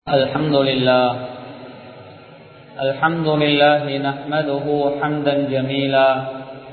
الحمد لله الحمد لله نحمده حمدا جميلا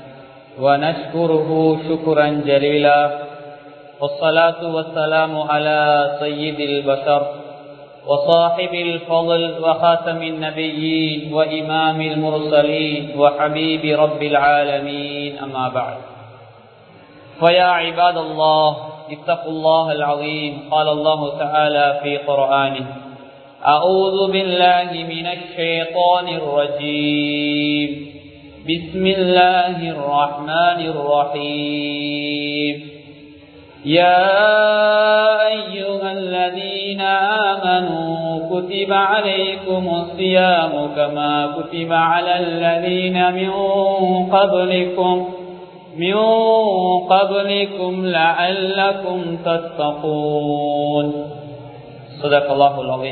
ونشكره شكرا جليلا والصلاة والسلام على سيد البشر وصاحب الفضل وخاتم النبيين وإمام المرسلين وحبيب رب العالمين أما بعد فيا عباد الله اتقوا الله العظيم قال الله تعالى في قرآنه أعوذ بالله من الشيطان الرجيم بسم الله الرحمن الرحيم يا أيها الذين آمنوا كتب عليكم الصيام كما كتب على الذين من قبلكم من قبلكم لعلكم تتقون صدق الله العظيم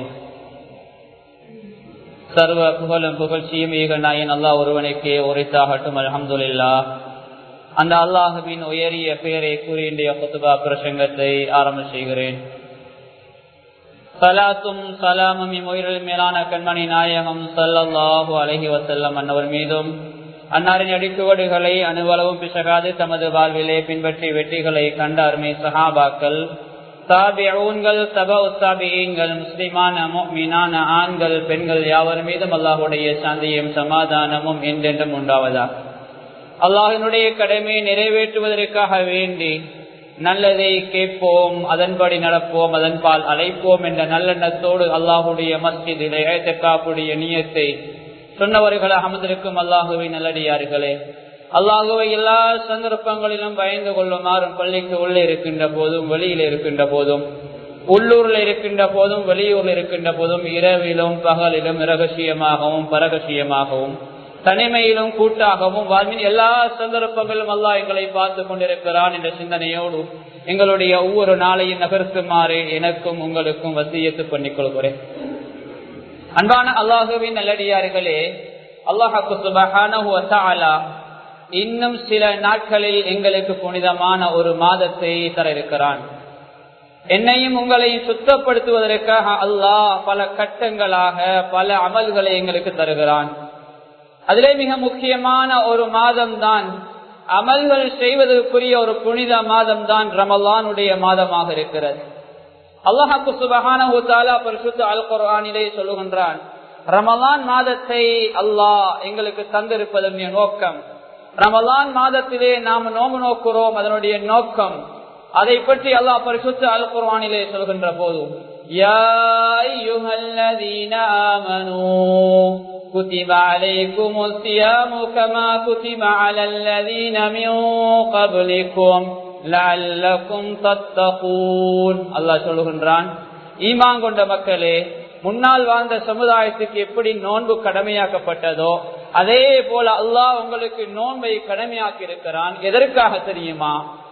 சர்வ புகழும் புகழ்ச்சியும் ஏக நாயன் அல்லாஹ் ஒருவனுக்கே உரைத்தாகட்டும் அலமதுல்லா அந்த அல்லாஹுவின் உயரிய பெயரை கூறி இன்றைய குத்துபா பிரசங்கத்தை ஆரம்ப செய்கிறேன் சலாத்தும் சலாமும் இம்முயிரில் மேலான கண்மணி நாயகம் சல்லல்லாஹு அலஹி வசல்லம் அன்னவர் மீதும் அன்னாரின் அடிக்குவடுகளை அணுவளவும் பிசகாது தமது வாழ்விலே பின்பற்றி வெற்றிகளை கண்ட அருமை சஹாபாக்கள் தாபியூன்கள் தப உத்தாபியங்கள் முஸ்லிமான மீனான ஆண்கள் பெண்கள் யாவர் மீதும் அல்லாஹுடைய சாந்தியும் சமாதானமும் என்றென்றும் உண்டாவதா அல்லாஹினுடைய கடமையை நிறைவேற்றுவதற்காக வேண்டி நல்லதை கேட்போம் அதன்படி நடப்போம் அதன்பால் அழைப்போம் என்ற நல்லெண்ணத்தோடு அல்லாஹுடைய மஸ்ஜிதிலே காப்புடைய நீயத்தை சொன்னவர்களாக அமர்ந்திருக்கும் அல்லாஹுவை நல்லடியார்களே அல்லாஹுவை எல்லா சந்தர்ப்பங்களிலும் பயந்து கொள்ளுமாறும் பள்ளிக்கு உள்ளே இருக்கின்ற போதும் வெளியில் இருக்கின்ற போதும் உள்ளூர்ல இருக்கின்ற போதும் வெளியூர்ல இருக்கின்ற போதும் இரவிலும் பகலிலும் இரகசியமாகவும் பரகசியமாகவும் தனிமையிலும் கூட்டாகவும் வாழ்வின் எல்லா சந்தர்ப்பங்களிலும் அல்லாஹ் எங்களை பார்த்து கொண்டிருக்கிறான் என்ற சிந்தனையோடு எங்களுடைய ஒவ்வொரு நாளையும் நகர்த்துமாறு எனக்கும் உங்களுக்கும் வசியத்து பண்ணிக் கொள்கிறேன் அன்பான அல்லாஹுவின் நல்லடியார்களே அல்லாஹாக்கு சுபகான இன்னும் சில நாட்களில் எங்களுக்கு புனிதமான ஒரு மாதத்தை தர இருக்கிறான் என்னையும் உங்களையும் சுத்தப்படுத்துவதற்காக அல்லாஹ் பல கட்டங்களாக பல அமல்களை எங்களுக்கு தருகிறான் அதிலே மிக முக்கியமான ஒரு மாதம் தான் அமல்கள் செய்வதற்குரிய ஒரு புனித மாதம் தான் ரமலானுடைய மாதமாக இருக்கிறது அல்லாஹாக்கு சுபகான பரிசுத்த அல் குரானிலே சொல்லுகின்றான் ரமலான் மாதத்தை அல்லாஹ் எங்களுக்கு தந்திருப்பதன் நோக்கம் ரமலான் மாதத்திலே நாம் நோம்பு நோக்குறோம் அதனுடைய நோக்கம் அதை பற்றி அல்லாஹ் பரிசுத்த அல் குர்வானிலே சொல்கின்ற போது كتب عليكم الصيام كما كتب على الذين من قبلكم لعلكم تتقون الله சொல்லுகின்றான் ஈமான் கொண்ட மக்களே முன்னால் வாழ்ந்த சமுதாயத்துக்கு எப்படி நோன்பு கடமையாக்கப்பட்டதோ அதே போல அல்லாஹ் உங்களுக்கு நோன்பை கடமையாக்கி இருக்கிறான் எதற்காக தெரியுமா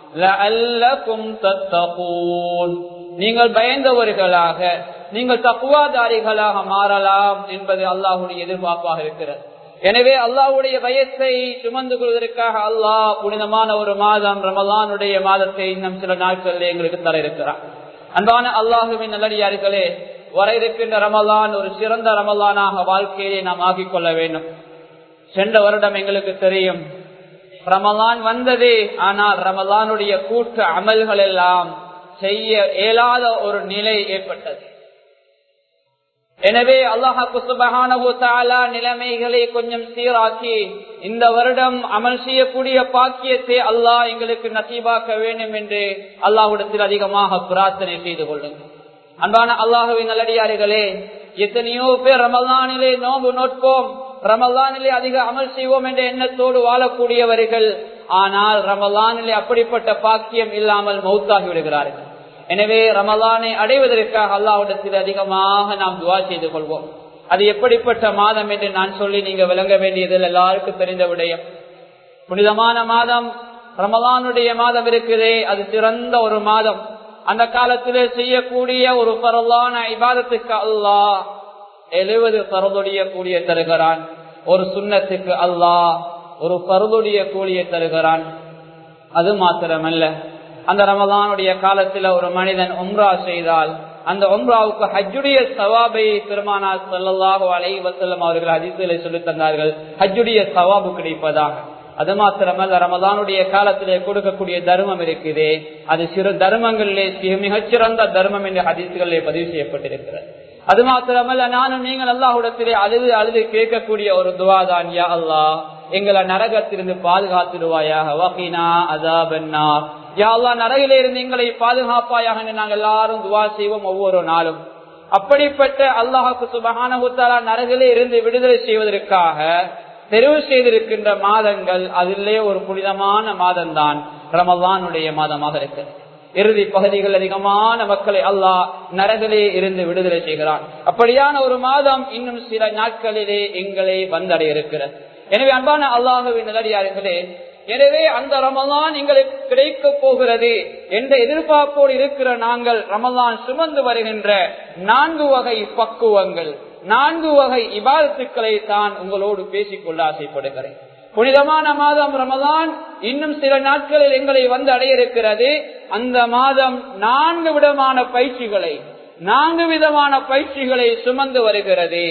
நீங்கள் பயந்தவர்களாக நீங்கள் தக்குவாதாரிகளாக மாறலாம் என்பது அல்லாஹுடைய எதிர்பார்ப்பாக இருக்கிறது எனவே அல்லாஹுடைய பயத்தை சுமந்து கொள்வதற்காக அல்லாஹ் புனிதமான ஒரு மாதம் ரமலானுடைய மாதத்தை இன்னும் சில நாட்களில் எங்களுக்கு தர இருக்கிறார் அன்பான அல்லாஹுவின் நல்லடியார்களே வர இருக்கின்ற ரமலான் ஒரு சிறந்த ரமலானாக வாழ்க்கையை நாம் ஆக்கிக் கொள்ள வேண்டும் சென்ற வருடம் எங்களுக்கு தெரியும் ரமலான் வந்தது ஆனால் ரமலானுடைய கூட்டு அமல்கள் எல்லாம் செய்ய இயலாத ஒரு நிலை ஏற்பட்டது எனவே அல்லாஹாக்கு சுபகான நிலைமைகளை கொஞ்சம் சீராக்கி இந்த வருடம் அமல் செய்யக்கூடிய பாக்கியத்தை அல்லாஹ் எங்களுக்கு நசீபாக்க வேண்டும் என்று அல்லாஹ்விடத்தில் அதிகமாக பிரார்த்தனை செய்து கொள்ளுங்கள் அன்பான அல்லாஹுவின் நல்லடியார்களே எத்தனையோ பேர் ரமலானிலே நோம்பு நோட்போம் ரமலானிலே அதிக அமல் செய்வோம் என்ற எண்ணத்தோடு வாழக்கூடியவர்கள் ஆனால் ரமலானிலே அப்படிப்பட்ட பாக்கியம் இல்லாமல் மௌத்தாகி விடுகிறார்கள் எனவே ரமலானை அடைவதற்காக அல்லாவிடத்தில் அதிகமாக நாம் துவா செய்து கொள்வோம் அது எப்படிப்பட்ட மாதம் என்று நான் சொல்லி நீங்க விளங்க வேண்டியதில் எல்லாருக்கும் தெரிந்த விடயம் புனிதமான மாதம் ரமலானுடைய மாதம் இருக்குதே அது சிறந்த ஒரு மாதம் அந்த காலத்திலே செய்யக்கூடிய ஒரு பரவான இபாதத்துக்கு அல்லாஹ் எழுபது பரதுடைய கூலிய தருகிறான் ஒரு சுண்ணத்துக்கு அல்லாஹ் ஒரு பருதுடைய கூலிய தருகிறான் அது மாத்திரமல்ல அந்த ரமலானுடைய காலத்தில் ஒரு மனிதன் உம்ரா செய்தால் அந்த ஒம்ராவுக்கு ஹஜ்ஜுடைய சவாபை பெருமானா சல்லாஹு அலை வசல்லம் அவர்கள் அதிசலை சொல்லி தந்தார்கள் ஹஜ்ஜுடைய சவாபு கிடைப்பதாக அது மாத்திரமல்ல ரமதானுடைய காலத்திலே கொடுக்கக்கூடிய தர்மம் இருக்குது அது சிறு தர்மங்களிலே மிகச்சிறந்த தர்மம் என்ற ஹதீசுகளிலே பதிவு செய்யப்பட்டிருக்கிறது அது மாத்திரமல்ல நானும் நீங்கள் அல்லாஹுடத்திலே அழுது அழுது கேட்கக்கூடிய ஒரு துவாதான் யா அல்லாஹ் எங்களை நரகத்திலிருந்து பாதுகாத்துடுவாயாக வகினா அதாபன்னா யா அல்லா நரகிலே இருந்து எங்களை பாதுகாப்பாயாக நாங்கள் எல்லாரும் துவா செய்வோம் ஒவ்வொரு நாளும் அப்படிப்பட்ட அல்லாஹுக்கு சுபகான நரகிலே இருந்து விடுதலை செய்வதற்காக தெரிவு செய்திருக்கின்ற மாதங்கள் அதிலே ஒரு புனிதமான மாதம் தான் ரமவானுடைய மாதமாக இருக்கிறது இறுதி பகுதிகள் அதிகமான மக்களை அல்லாஹ் நரகிலே இருந்து விடுதலை செய்கிறான் அப்படியான ஒரு மாதம் இன்னும் சில நாட்களிலே எங்களை வந்தடைய இருக்கிறது எனவே அன்பான அல்லாஹுவின் நிலடியார்களே எனவே அந்த ரமலான் எங்களுக்கு கிடைக்க போகிறது என்ற எதிர்பார்ப்போடு இருக்கிற நாங்கள் ரமலான் சுமந்து வருகின்ற நான்கு வகை பக்குவங்கள் நான்கு வகை இபாதத்துக்களை தான் உங்களோடு பேசிக்கொள்ள ஆசைப்படுகிறேன் புனிதமான மாதம் ரமதான் இன்னும் சில நாட்களில் எங்களை வந்து அடைய இருக்கிறது அந்த மாதம் நான்கு விதமான பயிற்சிகளை நான்கு விதமான பயிற்சிகளை சுமந்து வருகிறது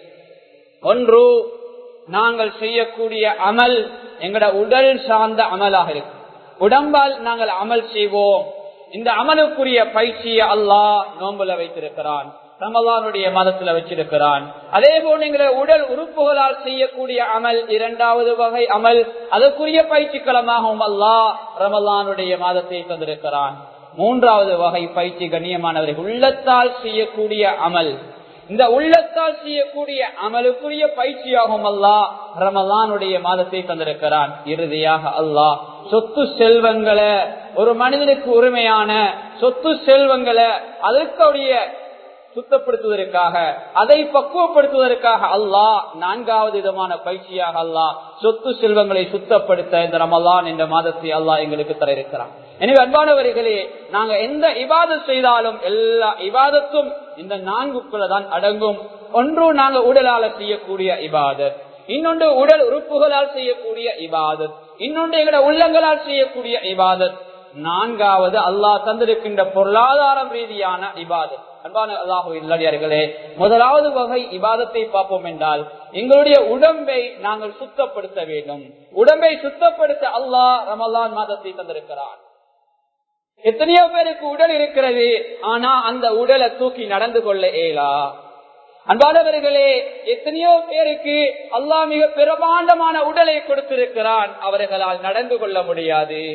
ஒன்று நாங்கள் செய்யக்கூடிய அமல் எங்கட உடல் சார்ந்த அமலாக இருக்கு உடம்பால் நாங்கள் அமல் செய்வோம் இந்த அமலுக்குரிய பயிற்சியை அல்லாஹ் நோம்புல வைத்திருக்கிறான் ரமலானுடைய மதத்துல வச்சிருக்கிறான் அதே போல் எங்களை உடல் உறுப்புகளால் செய்யக்கூடிய அமல் இரண்டாவது வகை அமல் அதற்குரிய பயிற்சிக்களமாகவும் அல்லாஹ் ரமலானுடைய மாதத்தை தந்திருக்கிறான் மூன்றாவது வகை பயிற்சி கண்ணியமானவர்கள் உள்ளத்தால் செய்யக்கூடிய அமல் இந்த உள்ளத்தால் செய்யக்கூடிய அமலுக்குரிய பயிற்சியாகும் அல்லாஹ் ரமலானுடைய மாதத்தை தந்திருக்கிறான் இறுதியாக அல்லாஹ் சொத்து செல்வங்களை ஒரு மனிதனுக்கு உரிமையான சொத்து செல்வங்களை அதற்குடைய சுத்தப்படுத்துவதற்காக அதை பக்குவப்படுத்துவதற்காக அல்லாஹ் நான்காவது விதமான பயிற்சியாக அல்லாஹ் சொத்து செல்வங்களை சுத்தப்படுத்த இந்த ரமலான் என்ற மாதத்தை அல்லாஹ் எங்களுக்கு தர இருக்கிறான் எனவே அன்பானவர்களே நாங்க எந்த இபாதத் செய்தாலும் எல்லா இபாதத்தும் இந்த நான்குக்குள்ளதான் அடங்கும் ஒன்று நாங்க உடலால செய்யக்கூடிய இபாதத் இன்னொன்று உடல் உறுப்புகளால் செய்யக்கூடிய இபாதத் இன்னொன்று எங்களோட உள்ளங்களால் செய்யக்கூடிய இபாதத் நான்காவது அல்லாஹ் தந்திருக்கின்ற பொருளாதாரம் ரீதியான இபாதத் அன்பான அல்லாஹு இல்லடியார்களே முதலாவது வகை இபாதத்தை பார்ப்போம் என்றால் எங்களுடைய உடம்பை நாங்கள் சுத்தப்படுத்த வேண்டும் உடம்பை சுத்தப்படுத்த அல்லாஹ் ரமலான் மாதத்தை தந்திருக்கிறான் எத்தனையோ பேருக்கு உடல் இருக்கிறது ஆனா அந்த உடலை தூக்கி நடந்து கொள்ள இயலா அன்பானவர்களே எத்தனையோ பேருக்கு அல்லாஹ் மிக பிரமாண்டமான உடலை கொடுத்திருக்கிறான் அவர்களால் நடந்து கொள்ள முடியாது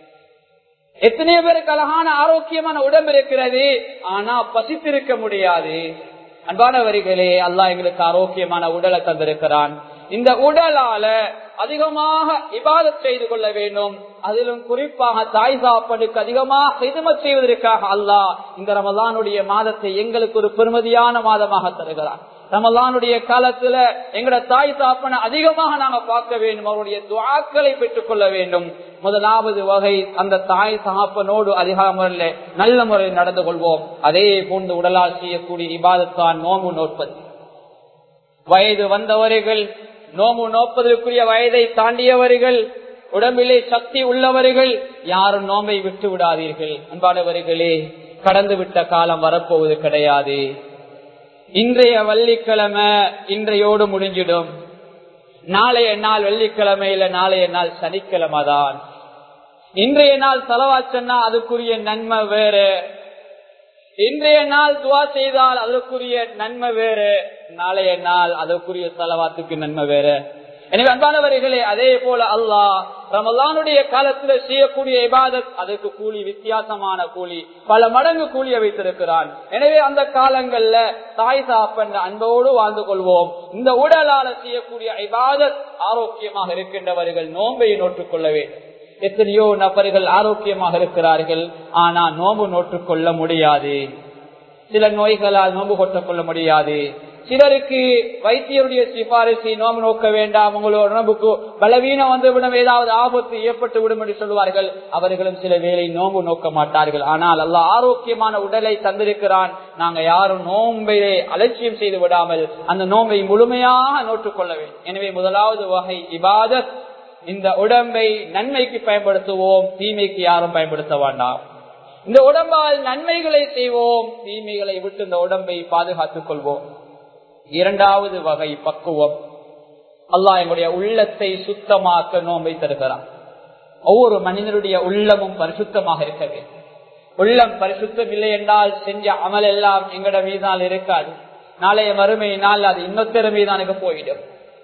எத்தனையோ பேருக்கு அழகான ஆரோக்கியமான உடம்பு இருக்கிறது ஆனா பசித்திருக்க முடியாது அன்பானவர்களே அல்லாஹ் எங்களுக்கு ஆரோக்கியமான உடலை தந்திருக்கிறான் இந்த உடலால அதிகமாக இபாதத் செய்து கொள்ள வேண்டும் அதிலும் குறிப்பாக தாய் சாப்பாடுக்கு அதிகமாக ஹிதமத் செய்வதற்காக அல்லாஹ் இந்த ரமலானுடைய மாதத்தை எங்களுக்கு ஒரு பெருமதியான மாதமாக தருகிறான் ரமலானுடைய காலத்துல எங்கட தாய் சாப்பனை அதிகமாக நாங்க பார்க்க வேண்டும் அவருடைய துவாக்களை பெற்றுக் கொள்ள வேண்டும் முதலாவது வகை அந்த தாய் சாப்பனோடு அதிக முறையில் நல்ல முறையில் நடந்து கொள்வோம் அதே போன்று உடலால் செய்யக்கூடிய இபாதத்தான் நோம்பு நோற்பது வயது வந்தவர்கள் நோம்பு நோப்பதற்குரிய வயதை தாண்டியவர்கள் உடம்பிலே சக்தி உள்ளவர்கள் யாரும் நோம்பை விட்டு விடாதீர்கள் அன்பானவர்களே கடந்து விட்ட காலம் வரப்போவது கிடையாது இன்றைய வெள்ளிக்கிழமை இன்றையோடு முடிஞ்சிடும் நாளைய நாள் வெள்ளிக்கிழமையில நாளைய நாள் சனிக்கிழமை தான் இன்றைய நாள் செலவாச்சன்னா அதுக்குரிய நன்மை வேறு இன்றைய நாள் துவா செய்தால் அதற்குரிய நன்மை வேறு நாளைய நாள் அதற்குரிய செலவாத்துக்கு நன்மை வேறு எனவே அன்பானவர்களே அதே போல அல்லாஹ் ரமலானுடைய காலத்துல செய்யக்கூடிய இபாதத் அதுக்கு கூலி வித்தியாசமான கூலி பல மடங்கு கூலிய வைத்திருக்கிறான் எனவே அந்த காலங்கள்ல தாய் சாப்பன் அன்போடு வாழ்ந்து கொள்வோம் இந்த உடலால செய்யக்கூடிய இபாதத் ஆரோக்கியமாக இருக்கின்றவர்கள் நோன்பை நோட்டுக் கொள்ள வேண்டும் எத்தனையோ நபர்கள் ஆரோக்கியமாக இருக்கிறார்கள் ஆனா நோம்பு நோட்டுக் கொள்ள முடியாது சில நோய்களால் நோம்பு கொட்டுக் கொள்ள முடியாது சிலருக்கு வைத்தியருடைய சிபாரிசை நோம்பு நோக்க வேண்டாம் உங்களோட உடம்புக்கு பலவீனம் வந்துவிடும் ஏதாவது ஆபத்து ஏற்பட்டு விடும் என்று சொல்வார்கள் அவர்களும் சில வேலை நோம்பு நோக்க மாட்டார்கள் ஆனால் அல்ல ஆரோக்கியமான உடலை தந்திருக்கிறான் நாங்க யாரும் நோம்பிலே அலட்சியம் செய்து விடாமல் அந்த நோம்பை முழுமையாக நோட்டுக் கொள்ள வேண்டும் எனவே முதலாவது வகை இபாதத் இந்த உடம்பை நன்மைக்கு பயன்படுத்துவோம் தீமைக்கு யாரும் பயன்படுத்த வேண்டாம் இந்த உடம்பால் நன்மைகளை செய்வோம் தீமைகளை விட்டு இந்த உடம்பை பாதுகாத்துக் கொள்வோம் இரண்டாவது வகை பக்குவம் அல்லாஹ் எங்களுடைய உள்ளத்தை சுத்தமாக்க நோம்பை தருகிறான் ஒவ்வொரு மனிதனுடைய உள்ளமும் பரிசுத்தமாக இருக்க வேண்டும் உள்ளம் பரிசுத்தம் இல்லை என்றால் செஞ்ச அமல் எல்லாம் எங்கட மீதால் இருக்காது நாளைய மறுமையினால் அது இன்னொத்தர மீதானுக்கு போயிடும்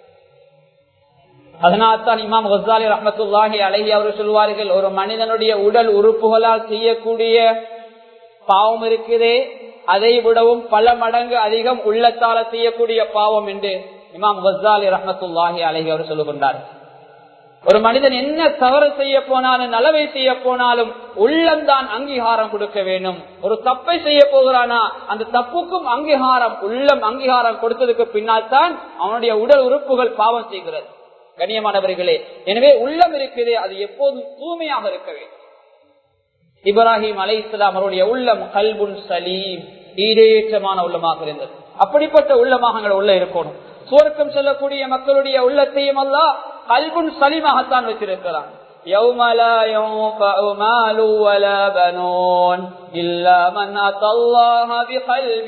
அதனால்தான் இமாம் ஹசாலி ரஹமத்துல்லாஹி அழகி அவர் சொல்வார்கள் ஒரு மனிதனுடைய உடல் உறுப்புகளால் செய்யக்கூடிய பாவம் இருக்குதே அதை விடவும் பல மடங்கு அதிகம் உள்ளத்தால செய்யக்கூடிய பாவம் என்று இமாம் ஹசாலி ரஹமத்துல்லாஹி அழகி அவர் சொல்லுகின்றார் ஒரு மனிதன் என்ன தவறு செய்ய போனாலும் நலவை செய்ய போனாலும் உள்ளம்தான் அங்கீகாரம் கொடுக்க வேண்டும் ஒரு தப்பை செய்ய போகிறானா அந்த தப்புக்கும் அங்கீகாரம் உள்ளம் அங்கீகாரம் கொடுத்ததுக்கு பின்னால் தான் அவனுடைய உடல் உறுப்புகள் பாவம் செய்கிறது கண்ணியமானவர்களே எனவே உள்ளம் இருக்குது அது எப்போதும் தூய்மையாக இருக்க வேண்டும் இப்ராஹிம் அலை இஸ்லாம் அவருடைய உள்ளம் கல்புன் சலீம் ஈடேற்றமான உள்ளமாக இருந்தது அப்படிப்பட்ட உள்ளமாக உள்ள இருக்கணும் சுவர்க்கம் செல்லக்கூடிய மக்களுடைய உள்ளத்தையும் அல்ல கல்புன் சலீமாகத்தான் வச்சிருக்கிறான் يوم لا ينفع مال ولا بنون إلا من أتى الله بقلب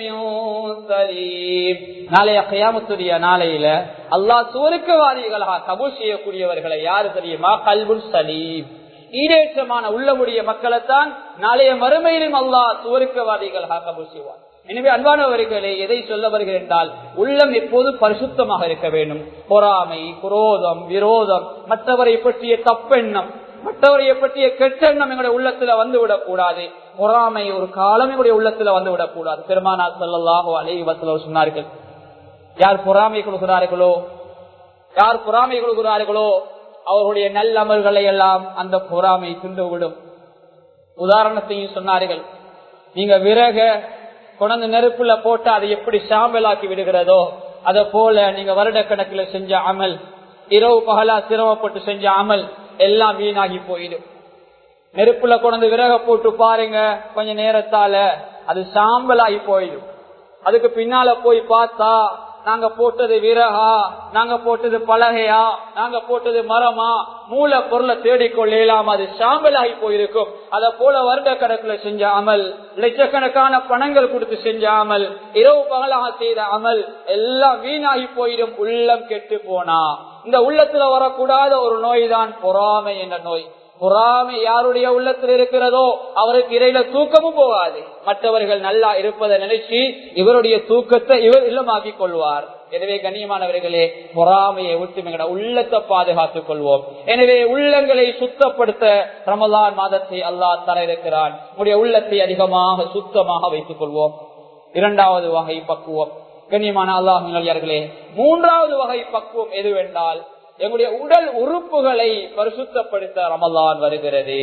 سليم நாளைய கியாமத்துடைய நாளையில அல்லாஹ் சுவருக்கவாதிகளாக கபூல் செய்யக்கூடியவர்களை யாரு தெரியுமா கல்புல் சலீம் ஈடேற்றமான உள்ளமுடைய மக்களைத்தான் நாளைய மறுமையிலும் அல்லாஹ் சுவருக்கவாதிகளாக கபூல் செய்வார் எனவே அன்பானவர்களே எதை சொல்ல வருகிறேன் என்றால் உள்ளம் எப்போதும் பரிசுத்தமாக இருக்க வேண்டும் பொறாமை குரோதம் விரோதம் மற்றவரை பற்றிய தப்பெண்ணம் மற்றவரை பற்றிய கெட்டெண்ணம் எங்களுடைய உள்ளத்துல வந்து விடக்கூடாது பொறாமை ஒரு காலம் எங்களுடைய உள்ளத்துல வந்து விடக்கூடாது பெருமானா சொல்லலாகோ அலை வசலோ சொன்னார்கள் யார் பொறாமை கொடுக்கிறார்களோ யார் பொறாமை கொடுக்கிறார்களோ அவர்களுடைய நல்லமல்களை எல்லாம் அந்த பொறாமை தின்றுவிடும் உதாரணத்தையும் சொன்னார்கள் நீங்க விறக கொண்டு நெருப்புல போட்டு அதை எப்படி சாம்பலாக்கி விடுகிறதோ அத போல நீங்க வருடக்கணக்கில் செஞ்ச அமல் இரவு பகலா சிரமப்பட்டு செஞ்ச அமல் எல்லாம் வீணாகி போயிடும் நெருப்புல கொண்டு விறக போட்டு பாருங்க கொஞ்ச நேரத்தால அது சாம்பலாகி போயிடும் அதுக்கு பின்னால போய் பார்த்தா நாங்க போட்டது விறகா நாங்க போட்டது பலகையா நாங்க போட்டது மரமா மூல பொருளை தேடிக்கொள்ளலாம் அது சாம்பலாகி போயிருக்கும் அத போல வருட கணக்குல செஞ்ச அமல் லட்சக்கணக்கான பணங்கள் கொடுத்து செஞ்ச அமல் இரவு பகலாக செய்த அமல் எல்லாம் வீணாகி போயிடும் உள்ளம் கெட்டு போனா இந்த உள்ளத்துல வரக்கூடாத ஒரு நோய் தான் பொறாமை என்ற நோய் பொறாமை யாருடைய உள்ளத்தில் இருக்கிறதோ அவருக்கு இறையில தூக்கமும் போகாது மற்றவர்கள் நல்லா இருப்பதை நினைச்சு இவருடைய தூக்கத்தை இவர் இல்லமாக்கிக் கொள்வார் எனவே கண்ணியமானவர்களே பொறாமையை விட்டு எங்கட உள்ளத்தை பாதுகாத்துக் கொள்வோம் எனவே உள்ளங்களை சுத்தப்படுத்த ரமலான் மாதத்தை அல்லாஹ் தர இருக்கிறான் உடைய உள்ளத்தை அதிகமாக சுத்தமாக வைத்துக் கொள்வோம் இரண்டாவது வகை பக்குவம் கண்ணியமான அல்லாஹர்களே மூன்றாவது வகை பக்குவம் எதுவென்றால் எங்களுடைய உடல் உறுப்புகளை பரிசுத்தப்படுத்த ரமலான் வருகிறது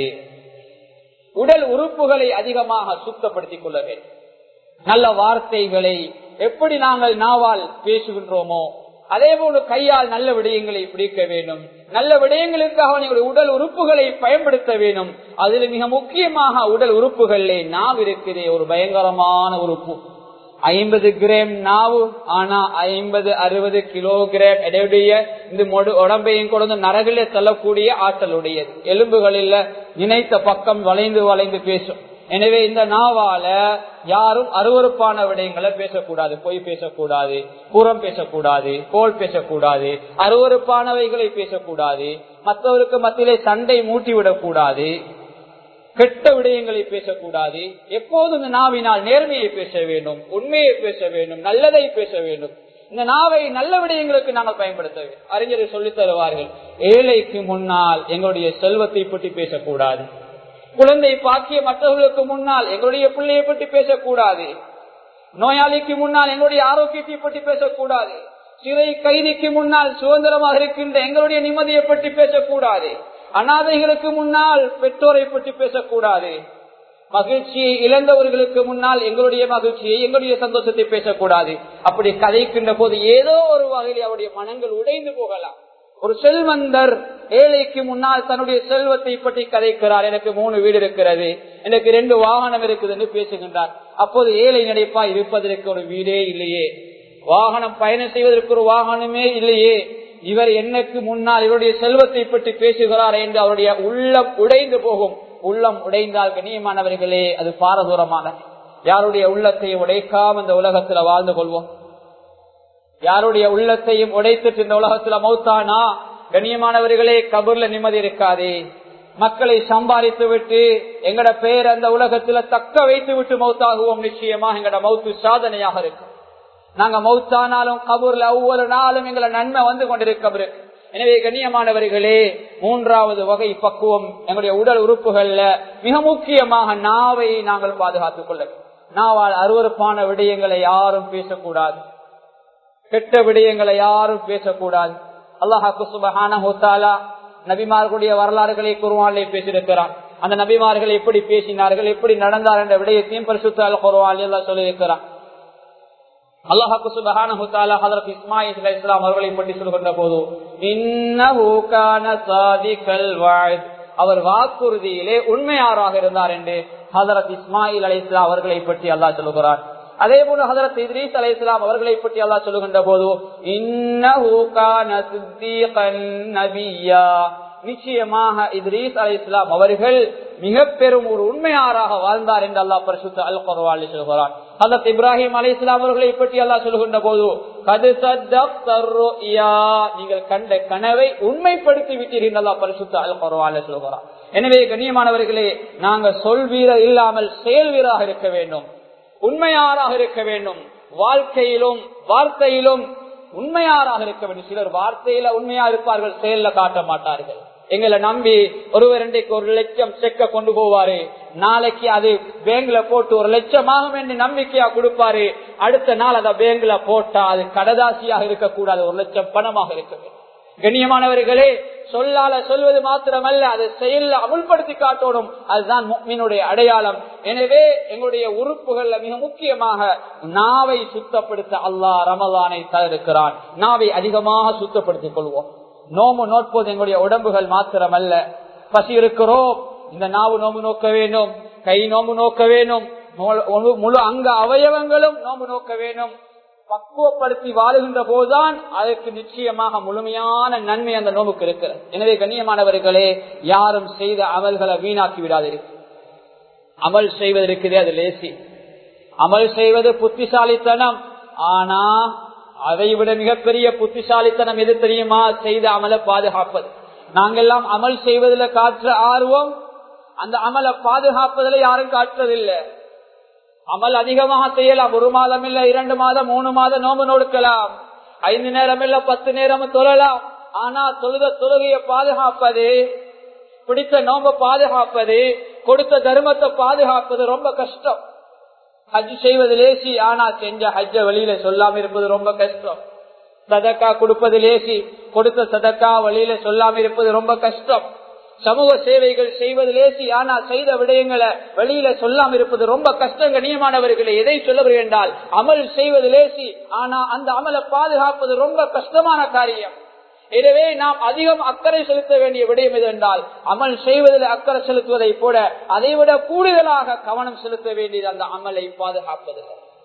உடல் உறுப்புகளை அதிகமாக சுத்தப்படுத்திக் கொள்ள வேண்டும் நல்ல வார்த்தைகளை எப்படி நாங்கள் நாவால் பேசுகின்றோமோ அதே போன்று கையால் நல்ல விடயங்களை பிடிக்க வேண்டும் நல்ல விடயங்களுக்காக எங்களுடைய உடல் உறுப்புகளை பயன்படுத்த வேண்டும் அதில் மிக முக்கியமாக உடல் உறுப்புகளிலே நாவ் இருக்கிறே ஒரு பயங்கரமான உறுப்பு ஐம்பது கிராம் நாவு ஆனா ஐம்பது அறுபது கிலோகிராம் எடையுடைய இந்த உடம்பையும் கொண்டு நரகில தள்ளக்கூடிய ஆற்றலுடையது எலும்புகளில் நினைத்த பக்கம் வளைந்து வளைந்து பேசும் எனவே இந்த நாவால யாரும் அருவறுப்பான விடயங்களை பேசக்கூடாது பொய் பேசக்கூடாது புறம் பேசக்கூடாது கோல் பேசக்கூடாது அருவறுப்பானவைகளை பேசக்கூடாது மற்றவருக்கு மத்தியிலே சண்டை மூட்டி விடக்கூடாது கெட்ட விடயங்களை பேசக்கூடாது எப்போதும் இந்த நாவினால் நேர்மையை பேச வேண்டும் உண்மையை பேச வேண்டும் நல்லதை பேச வேண்டும் இந்த நாவை நல்ல விடயங்களுக்கு நாங்கள் பயன்படுத்த வேண்டும் அறிஞரை சொல்லித் தருவார்கள் ஏழைக்கு முன்னால் எங்களுடைய செல்வத்தை பற்றி பேசக்கூடாது குழந்தை பாக்கிய மற்றவர்களுக்கு முன்னால் எங்களுடைய பிள்ளையை பற்றி பேசக்கூடாது நோயாளிக்கு முன்னால் எங்களுடைய ஆரோக்கியத்தை பற்றி பேசக்கூடாது சிறை கைதிக்கு முன்னால் சுதந்திரமாக இருக்கின்ற எங்களுடைய நிம்மதியை பற்றி பேசக்கூடாது அனாதைகளுக்கு முன்னால் பெற்றோரை பற்றி பேசக்கூடாது மகிழ்ச்சியை இழந்தவர்களுக்கு முன்னால் எங்களுடைய மகிழ்ச்சியை எங்களுடைய சந்தோஷத்தை பேசக்கூடாது அப்படி கதைக்கின்ற போது ஏதோ ஒரு வகையில் அவருடைய மனங்கள் உடைந்து போகலாம் ஒரு செல்வந்தர் ஏழைக்கு முன்னால் தன்னுடைய செல்வத்தை பற்றி கதைக்கிறார் எனக்கு மூணு வீடு இருக்கிறது எனக்கு ரெண்டு வாகனம் இருக்குது என்று பேசுகின்றார் அப்போது ஏழை நினைப்பா இருப்பதற்கு ஒரு வீடே இல்லையே வாகனம் பயணம் செய்வதற்கு ஒரு வாகனமே இல்லையே இவர் எனக்கு முன்னால் இவருடைய செல்வத்தை பற்றி பேசுகிறார் என்று அவருடைய உள்ளம் உடைந்து போகும் உள்ளம் உடைந்தால் கண்ணியமானவர்களே அது பாரதூரமானது யாருடைய உள்ளத்தையும் உடைக்காம இந்த உலகத்துல வாழ்ந்து கொள்வோம் யாருடைய உள்ளத்தையும் உடைத்துட்டு இந்த உலகத்துல மௌத்தானா கண்ணியமானவர்களே கபூர்ல நிம்மதி இருக்காதே மக்களை சம்பாதித்து விட்டு எங்கட பேர் அந்த உலகத்துல தக்க வைத்து விட்டு மௌத்தாகுவோம் நிச்சயமா எங்கட மௌத்து சாதனையாக இருக்கும் நாங்க மௌத்தானாலும் கபூர்ல ஒவ்வொரு நாளும் எங்களை நன்மை வந்து கொண்டிருக்க எனவே கண்ணியமானவர்களே மூன்றாவது வகை பக்குவம் எங்களுடைய உடல் உறுப்புகள்ல மிக முக்கியமாக நாவை நாங்கள் பாதுகாத்துக் கொள்ள நாவால் அருவறுப்பான விடயங்களை யாரும் பேசக்கூடாது கெட்ட விடயங்களை யாரும் பேசக்கூடாது அல்லாஹாக்கு சுபஹான ஹோத்தாலா நபிமார்களுடைய வரலாறுகளை குருவானிலே பேசியிருக்கிறான் அந்த நபிமார்கள் எப்படி பேசினார்கள் எப்படி நடந்தார் என்ற விடயத்தையும் பரிசுத்தால் குருவான் எல்லாம் சொல்லியிருக்கிறான் அல்லாஹாக்கு சுபஹான ஹுத்தாலா ஹதரத் இஸ்மாயில் அலி இஸ்லாம் அவர்களை பற்றி சொல்கின்ற போது அவர் வாக்குறுதியிலே உண்மையாராக இருந்தார் என்று ஹதரத் இஸ்மாயில் அலி இஸ்லாம் அவர்களை பற்றி அல்லாஹ் சொல்லுகிறார் அதே போல ஹதரத் இத்ரீஸ் அலி இஸ்லாம் அவர்களை பற்றி அல்லாஹ் சொல்லுகின்ற போது நிச்சயமாக இத்ரீஸ் அலி இஸ்லாம் அவர்கள் மிக பெரும் ஒரு உண்மையாராக வாழ்ந்தார் என்று அல்லாஹ் பரிசுத்த அல் குர்வாலி சொல்கிறார் ஹதரத் இப்ராஹிம் அலி இஸ்லாம் அவர்களை பற்றி அல்லாஹ் சொல்லுகின்ற போது நீங்கள் கண்ட கனவை உண்மைப்படுத்தி விட்டீர்கள் அல்லாஹ் பரிசுத்த அல் குர்வாலி சொல்கிறார் எனவே கண்ணியமானவர்களே நாங்கள் சொல் வீரர் இல்லாமல் செயல் வீராக இருக்க வேண்டும் உண்மையாராக இருக்க வேண்டும் வாழ்க்கையிலும் வார்த்தையிலும் உண்மையாராக இருக்க வேண்டும் சிலர் வார்த்தையில உண்மையா இருப்பார்கள் செயல்ல காட்ட மாட்டார்கள் எங்களை நம்பி ஒருவர் இன்றைக்கு ஒரு லட்சம் செக்க கொண்டு போவாரு நாளைக்கு அது பேங்க்ல போட்டு ஒரு லட்சமாகும் என்று நம்பிக்கையா கொடுப்பாரு அடுத்த நாள் அதை பேங்க்ல போட்டா அது கடதாசியாக இருக்கக்கூடாது ஒரு லட்சம் பணமாக இருக்க வேண்டும் கண்ணியமானவர்களே சொல்லால சொல்வது மாத்திரமல்ல அதை செயல அமுல்படுத்தி காட்டணும் அதுதான் மீனுடைய அடையாளம் எனவே எங்களுடைய உறுப்புகள்ல மிக முக்கியமாக நாவை சுத்தப்படுத்த அல்லாஹ் ரமலானை தவிர்க்கிறான் நாவை அதிகமாக சுத்தப்படுத்திக் கொள்வோம் நோம்பு நோட்போது எங்களுடைய உடம்புகள் மாத்திரமல்ல பசி இருக்கிறோம் இந்த நாவு நோம்பு நோக்க வேண்டும் கை நோம்பு நோக்க வேண்டும் முழு அங்க அவயவங்களும் நோம்பு நோக்க வேண்டும் பக்குவப்படுத்தி வாழுகின்ற போதுதான் அதற்கு நிச்சயமாக முழுமையான நன்மை அந்த நோவுக்கு இருக்கிறது எனவே கண்ணியமானவர்களே யாரும் செய்த அமல்களை வீணாக்கி விடாதிருக்கு அமல் செய்வது இருக்குது அது லேசி அமல் செய்வது புத்திசாலித்தனம் ஆனா அதை விட மிகப்பெரிய புத்திசாலித்தனம் எது தெரியுமா செய்த அமலை பாதுகாப்பது நாங்கெல்லாம் அமல் செய்வதில் காற்ற ஆர்வம் அந்த அமலை பாதுகாப்பதில் யாரும் காட்டுறதில்லை அமல் அதிகமாக செய்யலாம் ஒரு மாதம் இல்ல இரண்டு மாதம் மூணு மாதம் நோம்பு நொடுக்கலாம் ஐந்து நேரம் இல்ல பத்து நேரம் தொழலாம் ஆனா தொழுத தொழுகையை பாதுகாப்பது பிடித்த நோம்ப பாதுகாப்பது கொடுத்த தர்மத்தை பாதுகாப்பது ரொம்ப கஷ்டம் ஹஜ் செய்வது லேசி ஆனா செஞ்ச ஹஜ்ஜ வெளியில சொல்லாம இருப்பது ரொம்ப கஷ்டம் சதக்கா கொடுப்பது லேசி கொடுத்த சதக்கா வழியில சொல்லாம இருப்பது ரொம்ப கஷ்டம் சமூக சேவைகள் செய்வது லேசி ஆனா செய்த விடயங்களை வெளியில சொல்லாம இருப்பது ரொம்ப கஷ்டம் கண்ணியமானவர்களை எதை சொல்ல என்றால் அமல் செய்வது லேசி ஆனா அந்த அமலை பாதுகாப்பது ரொம்ப கஷ்டமான காரியம் எனவே நாம் அதிகம் அக்கறை செலுத்த வேண்டிய விடயம் எது என்றால் அமல் செய்வதில் அக்கறை செலுத்துவதை போல அதைவிட கூடுதலாக கவனம் செலுத்த வேண்டியது அந்த அமலை பாதுகாப்பது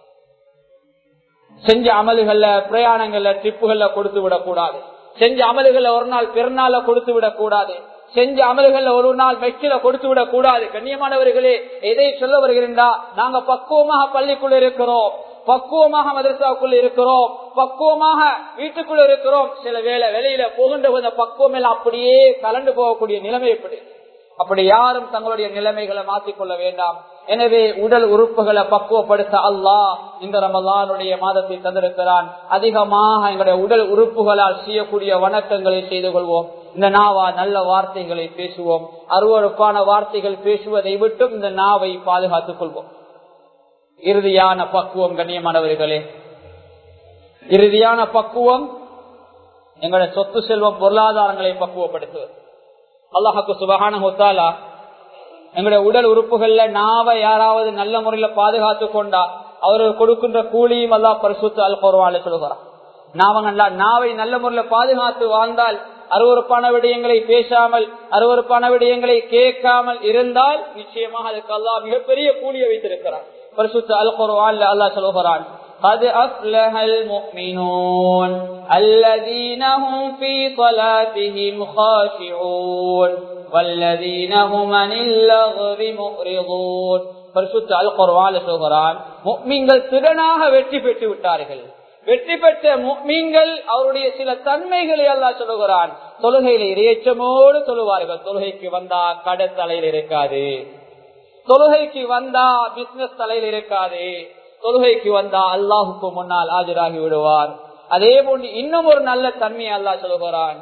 செஞ்ச அமல்கள்ல பிரயாணங்கள்ல ட்ரிப்புகள்ல கொடுத்து விடக்கூடாது செஞ்ச அமல்களை ஒரு நாள் பெருநாள கொடுத்து விடக்கூடாது செஞ்ச அமல்கள் ஒரு நாள் மெச்சில கொடுத்து விடக் கூடாது கண்ணியமானவர்களே எதை சொல்ல வருகிறா நாங்க பக்குவமாக பள்ளிக்குள்ள இருக்கிறோம் பக்குவமாக மதரசாவுக்குள்ள இருக்கிறோம் பக்குவமாக வீட்டுக்குள்ள இருக்கிறோம் சில வேலை வெளியில போகின்ற பக்குவம் எல்லாம் அப்படியே கலந்து போகக்கூடிய நிலைமை எப்படி அப்படி யாரும் தங்களுடைய நிலைமைகளை மாற்றிக்கொள்ள வேண்டாம் எனவே உடல் உறுப்புகளை பக்குவப்படுத்த அல்லாஹ் இந்த ரமலானுடைய மாதத்தை தந்திருக்கிறான் அதிகமாக எங்களுடைய உடல் உறுப்புகளால் செய்யக்கூடிய வணக்கங்களை செய்து கொள்வோம் இந்த நாவா நல்ல வார்த்தைகளை பேசுவோம் அருவறுப்பான வார்த்தைகள் பேசுவதை விட்டும் இந்த நாவை பாதுகாத்துக் கொள்வோம் இறுதியான பக்குவம் கண்ணியமானவர்களே இறுதியான பக்குவம் எங்களுடைய சொத்து செல்வம் பொருளாதாரங்களை பக்குவப்படுத்துவது அல்லாஹாக்கு சுபகான ஹொத்தாலா எங்களுடைய உடல் உறுப்புகள்ல நாவை யாராவது நல்ல முறையில பாதுகாத்து கொண்டா அவர்கள் கொடுக்கின்ற கூலியும் அல்லா பரிசுத்து அல் போர்வால சொல்கிறார் நாவங்க நாவை நல்ல முறையில பாதுகாத்து வாழ்ந்தால் அருவறுப்பான விடயங்களை பேசாமல் அருவறுப்பான விடயங்களை கேட்காமல் இருந்தால் நிச்சயமாக அதுக்கு அல்லா மிகப்பெரிய கூலியை வைத்திருக்கிறார் பரிசுத்த அல் குர்ஆன்ல அல்லாஹ் சொல்கிறான் قد أفلح المؤمنون الذين هم في صلاتهم خاشعون والذين هم عن اللغو معرضون பரிசுத்த அல் குர்ஆன்ல சொல்கிறான் முஃமின்கள் திறனாக வெற்றி பெற்று விட்டார்கள் வெற்றி பெற்ற முஃமின்கள் அவருடைய சில தன்மைகளை அல்லாஹ் சொல்லுகிறான் தொழுகையில இறையச்சமோடு சொல்லுவார்கள் தொழுகைக்கு வந்தா கடை தலையில் இருக்காது தொழுகைக்கு வந்தா பிசினஸ் தலையில் இருக்காது தொழுகைக்கு வந்தா அல்லாஹுக்கு முன்னால் ஆஜராகி விடுவார் அதே போன்று இன்னும் ஒரு நல்ல தன்மை அல்லாஹ் சொல்லுகிறான்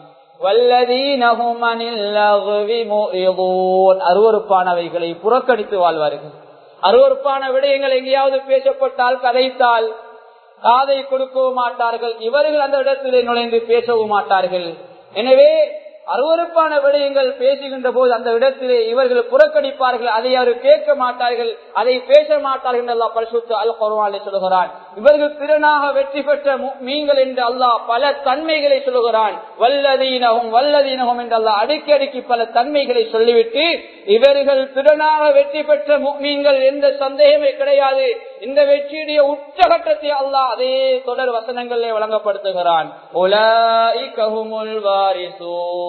அருவறுப்பானவைகளை புறக்கணித்து வாழ்வார்கள் அருவறுப்பான விடயங்கள் எங்கேயாவது பேசப்பட்டால் கதைத்தால் காதை கொடுக்கவும் மாட்டார்கள் இவர்கள் அந்த இடத்திலே நுழைந்து பேசவும் மாட்டார்கள் எனவே அருவறுப்பான விடயங்கள் பேசுகின்ற போது அந்த இடத்திலே இவர்கள் புறக்கணிப்பார்கள் அதை அவர் கேட்க மாட்டார்கள் அதை பேச மாட்டார்கள் என்று அல்லாஹ் பரிசுத்த அல் குர்ஆனிலே சொல்கிறான் இவர்கள் திறனாக வெற்றி பெற்ற மீன்கள் என்று அல்லாஹ் பல தன்மைகளை சொல்லுகிறான் வல்லதீனகும் வல்லதீனகும் என்று அல்லாஹ் அடுக்கி அடுக்கி பல தன்மைகளை சொல்லிவிட்டு இவர்கள் திறனாக வெற்றி பெற்ற மீன்கள் எந்த சந்தேகமே கிடையாது இந்த வெற்றியுடைய உச்சகட்டத்தை அல்லாஹ் அதே தொடர் வசனங்களிலே வழங்கப்படுத்துகிறான் உலாஇகஹுமுல் வாரிசூன்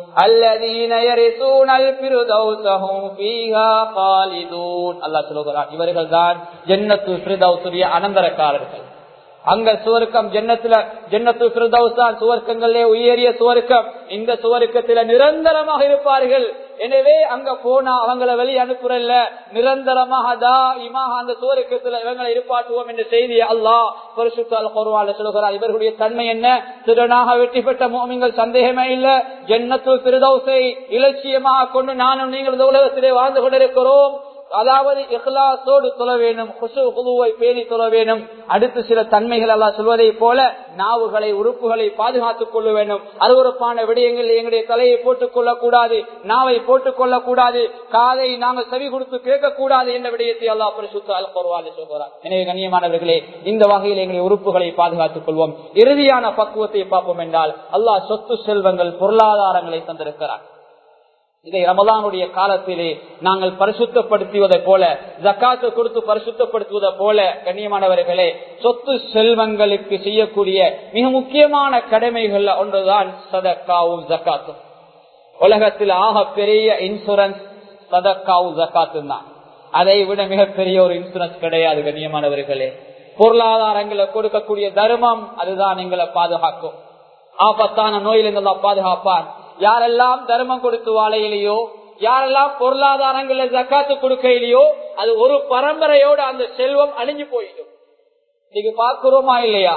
الذين يرثون الفردوس هم فيها خالدون அல்லாஹ் சொல்கிறான் இவர்கள் தான் ஜன்னத்து ஃபிர்தௌஸுடைய அனந்தரக்காரர்கள் அங்க சுவர்க்கம் ஜன்னத்துல ஜன்னத்து ஃபிர்தௌஸ் தான் சுவர்க்கங்களே உயரிய சுவர்க்கம் இந்த சுவர்க்கத்தில நிரந்தரமாக இருப்பார்கள் எனவே அங்க போனா அவங்கள வெளி அனுப்புறல்ல நிரந்தரமாக தா இமாக அந்த சுவருக்கத்துல இவங்களை இருப்பாட்டுவோம் என்ற செய்தி அல்லாஹ் பரிசுத்தால் கொருவால சொல்கிறார் இவர்களுடைய தன்மை என்ன திறனாக வெற்றி பெற்ற மோமிங்கள் சந்தேகமே இல்ல ஜன்னத்து திருதௌசை இலட்சியமாக கொண்டு நானும் நீங்கள் இந்த உலகத்திலே வாழ்ந்து கொண்டிருக்கிறோம் அதாவது இஹ்லாசோடு தொழ வேணும் குசு குழுவை பேணி தொழ வேணும் அடுத்து சில தன்மைகள் எல்லாம் சொல்வதை போல நாவுகளை உறுப்புகளை பாதுகாத்துக் கொள்ள வேண்டும் அருவறுப்பான விடயங்கள் எங்களுடைய தலையை போட்டுக் கொள்ளக்கூடாது நாவை போட்டுக் கொள்ளக்கூடாது காதை நாங்கள் செவி கொடுத்து கேட்கக்கூடாது என்ற விடயத்தை அல்லாஹ் பரிசுத்த அல் குர்ஆனில் சொல்கிறார் எனவே கண்ணியமானவர்களே இந்த வகையில் எங்களுடைய உறுப்புகளை பாதுகாத்துக் கொள்வோம் இறுதியான பக்குவத்தை பார்ப்போம் என்றால் அல்லாஹ் சொத்து செல்வங்கள் பொருளாதாரங்களை தந்திருக்கிறார் இதை ரமதானுடைய காலத்திலே நாங்கள் பரிசுத்தப்படுத்துவதை போல ஜக்காத்து கொடுத்து பரிசுத்தப்படுத்துவதை போல கண்ணியமானவர்களே சொத்து செல்வங்களுக்கு செய்யக்கூடிய மிக முக்கியமான கடமைகள் ஒன்றுதான் சதக்காவும் ஜக்காத்தும் உலகத்தில் ஆக பெரிய இன்சூரன்ஸ் சதக்காவும் ஜக்காத்தும் தான் அதை விட மிகப்பெரிய ஒரு இன்சூரன்ஸ் கிடையாது கண்ணியமானவர்களே பொருளாதாரங்களை கொடுக்கக்கூடிய தர்மம் அதுதான் எங்களை பாதுகாக்கும் ஆபத்தான நோயிலிருந்து பாதுகாப்பான் யாரெல்லாம் தர்மம் கொடுத்து வாழையிலையோ யாரெல்லாம் பொருளாதாரங்கள ஜக்காத்து கொடுக்கையிலையோ அது ஒரு பரம்பரையோடு அந்த செல்வம் அழிஞ்சு போயிடும் நீங்க பார்க்கிறோமா இல்லையா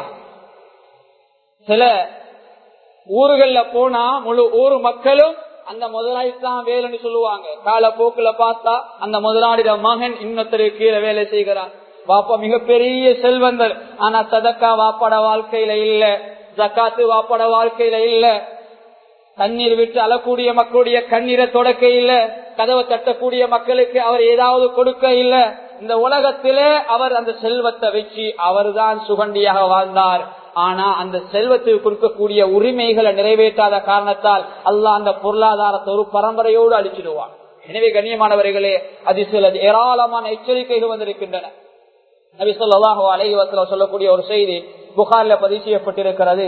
சில ஊர்கள்ல போனா முழு ஊர் மக்களும் அந்த முதலாளி தான் வேலைன்னு சொல்லுவாங்க கால போக்குல பார்த்தா அந்த முதலாளிட மகன் இன்னொருத்தரு கீழே வேலை செய்கிறான் வாப்பா மிகப்பெரிய செல்வந்தர் ஆனா சதக்கா வாப்பாட வாழ்க்கையில இல்ல ஜக்காத்து வாப்பாட வாழ்க்கையில இல்ல தண்ணீர் விட்டு அழக்கூடிய மக்களுடைய கண்ணீரை தொடக்க இல்ல கதவை தட்டக்கூடிய மக்களுக்கு அவர் ஏதாவது கொடுக்க இல்ல இந்த உலகத்தில அவர் அந்த செல்வத்தை வச்சு அவர் தான் சுகண்டியாக வாழ்ந்தார் ஆனா அந்த செல்வத்துக்கு கொடுக்கக்கூடிய உரிமைகளை நிறைவேற்றாத காரணத்தால் அல்லாஹ் அந்த பொருளாதாரத்தை ஒரு பரம்பரையோடு அழிச்சிடுவான் எனவே கண்ணியமானவர்களே அது சில ஏராளமான எச்சரிக்கைகள் வந்திருக்கின்றன நபி சொல்லாஹோ அலைவத்தில் சொல்லக்கூடிய ஒரு செய்தி புகார்ல பதிவு செய்யப்பட்டிருக்கிறது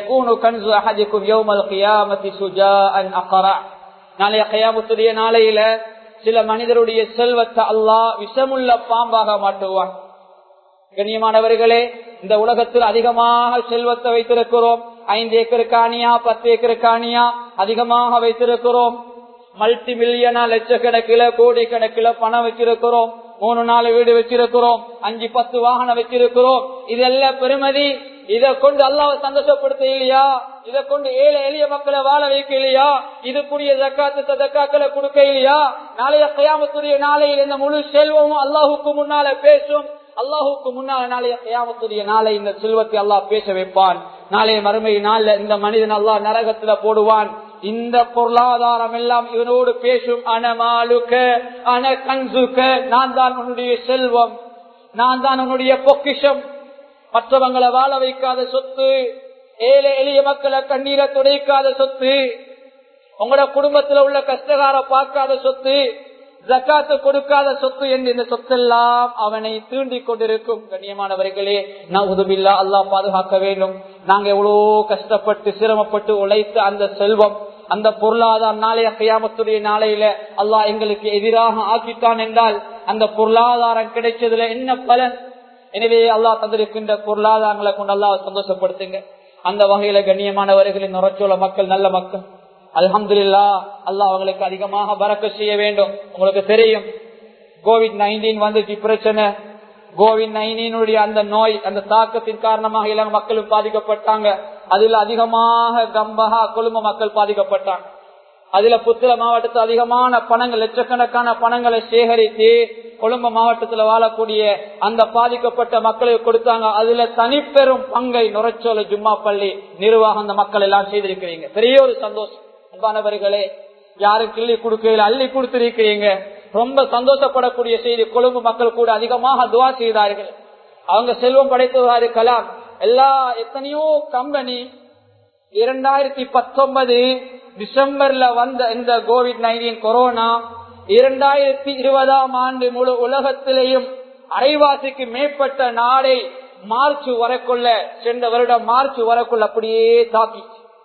நாளைய கயாமத்துடைய நாளையில சில மனிதருடைய செல்வத்தை அல்லாஹ் விஷமுள்ள பாம்பாக மாட்டுவான் கண்ணியமானவர்களே இந்த உலகத்தில் அதிகமாக செல்வத்தை வைத்திருக்கிறோம் ஐந்து ஏக்கர் காணியா பத்து ஏக்கர் காணியா அதிகமாக வைத்திருக்கிறோம் மல்டி மில்லியனா லட்சக்கணக்கில கோடி கணக்கில பணம் வச்சிருக்கிறோம் மூணு நாலு வீடு வச்சிருக்கிறோம் அஞ்சு பத்து வாகனம் வச்சிருக்கிறோம் இதெல்லாம் பெருமதி இதை கொண்டு அல்லாவை சந்தோஷப்படுத்த இல்லையா இதை கொண்டு ஏழை எளிய மக்களை வாழ வைக்க இல்லையா இதுக்குரிய ஜக்காத்து சதக்காக்களை கொடுக்க இல்லையா நாளைய கயாமத்துடைய நாளையில் இந்த முழு செல்வமும் அல்லாஹுக்கு முன்னால பேசும் அல்லாஹுக்கு முன்னால நாளைய கயாமத்துடைய நாளை இந்த செல்வத்தை அல்லாஹ் பேச வைப்பான் நாளைய மறுமை நாள்ல இந்த மனிதன் அல்லாஹ் நரகத்துல போடுவான் இந்த பொருளாதாரம் எல்லாம் இவனோடு பேசும் அனமாலுக்க அன கன்சுக்க நான் தான் உன்னுடைய செல்வம் நான் தான் உன்னுடைய பொக்கிஷம் மற்றவங்களை வாழ வைக்காத சொத்து ஏழை எளிய மக்களை கண்ணீரை துடைக்காத சொத்து உங்களோட குடும்பத்துல உள்ள கஷ்டகார பார்க்காத சொத்து ஜக்காத்து கொடுக்காத சொத்து என்று இந்த சொத்தெல்லாம் அவனை தீண்டி கொண்டிருக்கும் கண்ணியமானவர்களே நான் உதவில்லா அல்லாஹ் பாதுகாக்க வேண்டும் நாங்க எவ்வளவு கஷ்டப்பட்டு சிரமப்பட்டு உழைத்த அந்த செல்வம் அந்த பொருளாதார நாளைய கையாமத்துடைய நாளையில அல்லாஹ் எங்களுக்கு எதிராக ஆக்கித்தான் என்றால் அந்த பொருளாதாரம் கிடைச்சதுல என்ன பலன் எனவே அல்லாஹ் தந்திருக்கின்ற பொருளாதாரங்களை கொண்டு அல்லாஹ் சந்தோஷப்படுத்துங்க அந்த வகையில கண்ணியமானவர்களின் நுரச்சோள மக்கள் நல்ல மக்கள் அல்ஹம்துல்லா அல்லாஹ் அவங்களுக்கு அதிகமாக பறக்க செய்ய வேண்டும் உங்களுக்கு தெரியும் கோவிட் நைன்டீன் வந்துச்சு பிரச்சனை கோவிட் நைன்டீனுடைய அந்த நோய் அந்த தாக்கத்தின் காரணமாக இளம் மக்களும் பாதிக்கப்பட்டாங்க அதுல அதிகமாக கம்பகா கொழும்பு மக்கள் பாதிக்கப்பட்டாங்க அதுல புத்திர மாவட்டத்தில் அதிகமான பணங்கள் லட்சக்கணக்கான பணங்களை சேகரித்து கொழும்பு மாவட்டத்தில் வாழக்கூடிய அந்த பாதிக்கப்பட்ட மக்களுக்கு கொடுத்தாங்க அதுல தனிப்பெரும் பங்கை நுரைச்சோல ஜும்மா பள்ளி நிர்வாகம் அந்த மக்கள் எல்லாம் செய்திருக்கிறீங்க பெரிய ஒரு சந்தோஷம் அன்பானவர்களே யாரும் கிள்ளி கொடுக்கல அள்ளி கொடுத்திருக்கிறீங்க ரொம்ப சந்தோஷப்படக்கூடிய செய்தி கொழும்பு மக்கள் கூட அதிகமாக துவா செய்தார்கள் அவங்க செல்வம் படைத்தவராக இருக்கலாம் எல்லா எத்தனையோ கம்பெனி இரண்டாயிரத்தி பத்தொன்பது டிசம்பர்ல வந்த இந்த கோவிட் நைன்டீன் கொரோனா இரண்டாயிரத்தி இருபதாம் ஆண்டு முழு உலகத்திலேயும் அரைவாசிக்கு மேற்பட்ட நாடை மார்ச் வரக்குள்ள சென்ற வருடம் மார்ச் வரக்குள்ள அப்படியே தாக்கி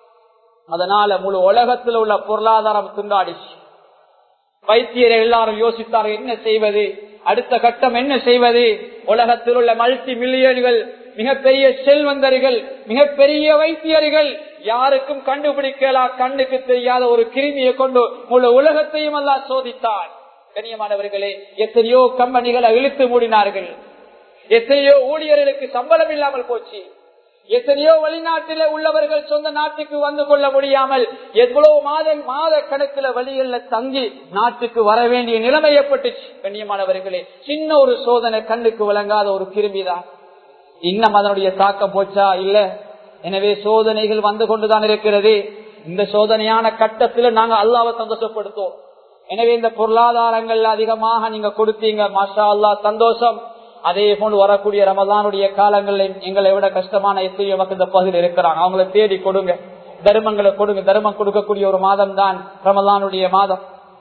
அதனால முழு உலகத்தில் உள்ள பொருளாதாரம் துண்டாடிச்சு வைத்தியரை எல்லாரும் யோசித்தார் என்ன செய்வது அடுத்த கட்டம் என்ன செய்வது உலகத்தில் உள்ள மல்டி மில்லியன்கள் மிகப்பெரிய செல்வந்தர்கள் மிகப்பெரிய வைத்தியர்கள் யாருக்கும் கண்டுபிடிக்கலாம் கண்ணுக்கு தெரியாத ஒரு கிருமியை கொண்டு முழு உலகத்தையும் எல்லாம் சோதித்தார் கண்ணியமானவர்களே எத்தனையோ கம்பெனிகளை இழுத்து மூடினார்கள் எத்தனையோ ஊழியர்களுக்கு சம்பளம் இல்லாமல் போச்சு எத்தனையோ வெளிநாட்டில உள்ளவர்கள் சொந்த நாட்டுக்கு வந்து கொள்ள முடியாமல் எவ்வளவு மாத மாத கணக்கில் வழிகள்ல தங்கி நாட்டுக்கு வர வேண்டிய நிலைமை ஏற்பட்டுச்சு கண்ணியமானவர்களே சின்ன ஒரு சோதனை கண்ணுக்கு விளங்காத ஒரு கிருமிதான் இன்னும் அதனுடைய தாக்கம் போச்சா இல்ல எனவே சோதனைகள் வந்து கொண்டுதான் இருக்கிறது இந்த சோதனையான கட்டத்துல நாங்க அல்லாவை சந்தோஷப்படுத்தோம் எனவே இந்த பொருளாதாரங்கள் அதிகமாக நீங்க கொடுத்தீங்க மாஷா அல்லா சந்தோஷம் அதே போன்று வரக்கூடிய ரமதானுடைய காலங்களில் எங்களை விட கஷ்டமான எத்தனையோ மக்கள் இந்த பகுதியில் இருக்கிறாங்க அவங்கள தேடி கொடுங்க தர்மங்களை கொடுங்க தர்மம் கொடுக்கக்கூடிய ஒரு மாதம் தான் ரமதானுடைய மாதம்